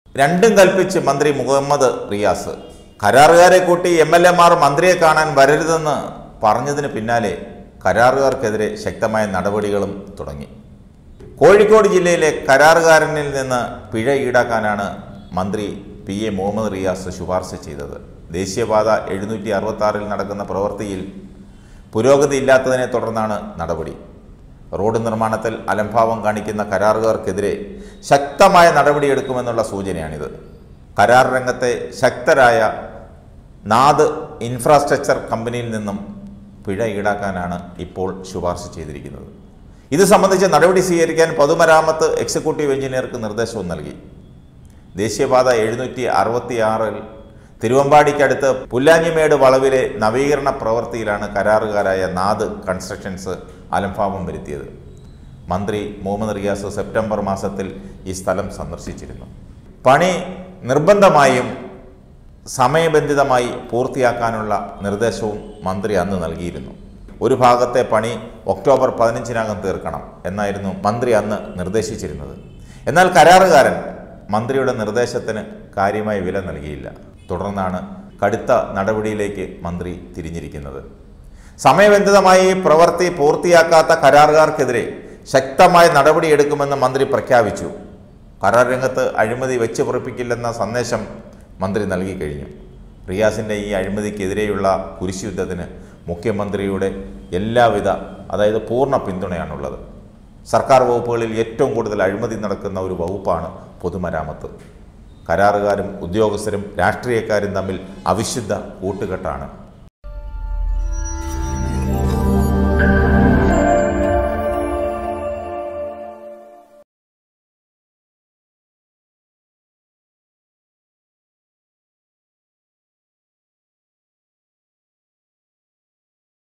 രണ്ടും കൽപ്പിച്ച് മന്ത്രി മുഹമ്മദ് റിയാസ് കരാറുകാരെ കൂട്ടി എം എൽ എമാർ മന്ത്രിയെ കാണാൻ വരരുതെന്ന് പറഞ്ഞതിന് പിന്നാലെ കരാറുകാർക്കെതിരെ ശക്തമായ നടപടികളും തുടങ്ങി കോഴിക്കോട് ജില്ലയിലെ കരാറുകാരനിൽ നിന്ന് പിഴ ഈടാക്കാനാണ് മന്ത്രി പി എ മുഹമ്മദ് റിയാസ് ശുപാർശ ചെയ്തത് ദേശീയപാത എഴുന്നൂറ്റി അറുപത്തി ആറിൽ നടക്കുന്ന പ്രവൃത്തിയിൽ പുരോഗതി ഇല്ലാത്തതിനെ തുടർന്നാണ് നടപടി റോഡ് നിർമ്മാണത്തിൽ അലംഭാവം കാണിക്കുന്ന കരാറുകാർക്കെതിരെ ശക്തമായ നടപടിയെടുക്കുമെന്നുള്ള സൂചനയാണിത് കരാർ രംഗത്തെ ശക്തരായ നാദ് ഇൻഫ്രാസ്ട്രക്ചർ കമ്പനിയിൽ നിന്നും പിഴ ഈടാക്കാനാണ് ഇപ്പോൾ ശുപാർശ ചെയ്തിരിക്കുന്നത് ഇത് സംബന്ധിച്ച് നടപടി സ്വീകരിക്കാൻ പൊതുമരാമത്ത് എക്സിക്യൂട്ടീവ് എഞ്ചിനീയർക്ക് നിർദ്ദേശവും നൽകി ദേശീയപാത എഴുന്നൂറ്റി അറുപത്തി ആറിൽ തിരുവമ്പാടിക്കടുത്ത് പുല്ലാഞ്ഞിമേട് വളവിലെ നവീകരണ പ്രവൃത്തിയിലാണ് കരാറുകാരായ നാദ് കൺസ്ട്രക്ഷൻസ് അലംഭാവം വരുത്തിയത് മന്ത്രി മുഹമ്മദ് റിയാസ് സെപ്റ്റംബർ മാസത്തിൽ ഈ സ്ഥലം സന്ദർശിച്ചിരുന്നു പണി നിർബന്ധമായും സമയബന്ധിതമായി പൂർത്തിയാക്കാനുള്ള നിർദ്ദേശവും മന്ത്രി അന്ന് നൽകിയിരുന്നു ഒരു ഭാഗത്തെ പണി ഒക്ടോബർ പതിനഞ്ചിനകം തീർക്കണം എന്നായിരുന്നു മന്ത്രി അന്ന് നിർദ്ദേശിച്ചിരുന്നത് എന്നാൽ കരാറുകാരൻ മന്ത്രിയുടെ നിർദ്ദേശത്തിന് കാര്യമായ വില നൽകിയില്ല തുടർന്നാണ് കടുത്ത നടപടിയിലേക്ക് മന്ത്രി തിരിഞ്ഞിരിക്കുന്നത് സമയബന്ധിതമായി പ്രവൃത്തി പൂർത്തിയാക്കാത്ത കരാറുകാർക്കെതിരെ ശക്തമായ നടപടിയെടുക്കുമെന്ന് മന്ത്രി പ്രഖ്യാപിച്ചു കരാർ രംഗത്ത് അഴിമതി വെച്ച് പൊറിപ്പിക്കില്ലെന്ന സന്ദേശം മന്ത്രി നൽകി കഴിഞ്ഞു റിയാസിൻ്റെ ഈ അഴിമതിക്കെതിരെയുള്ള കുരിശുയുദ്ധത്തിന് മുഖ്യമന്ത്രിയുടെ എല്ലാവിധ അതായത് പൂർണ്ണ പിന്തുണയാണുള്ളത് സർക്കാർ വകുപ്പുകളിൽ ഏറ്റവും കൂടുതൽ അഴിമതി നടക്കുന്ന ഒരു വകുപ്പാണ് പൊതുമരാമത്ത് കരാറുകാരും ഉദ്യോഗസ്ഥരും രാഷ്ട്രീയക്കാരും തമ്മിൽ അവിശുദ്ധ കൂട്ടുകെട്ടാണ്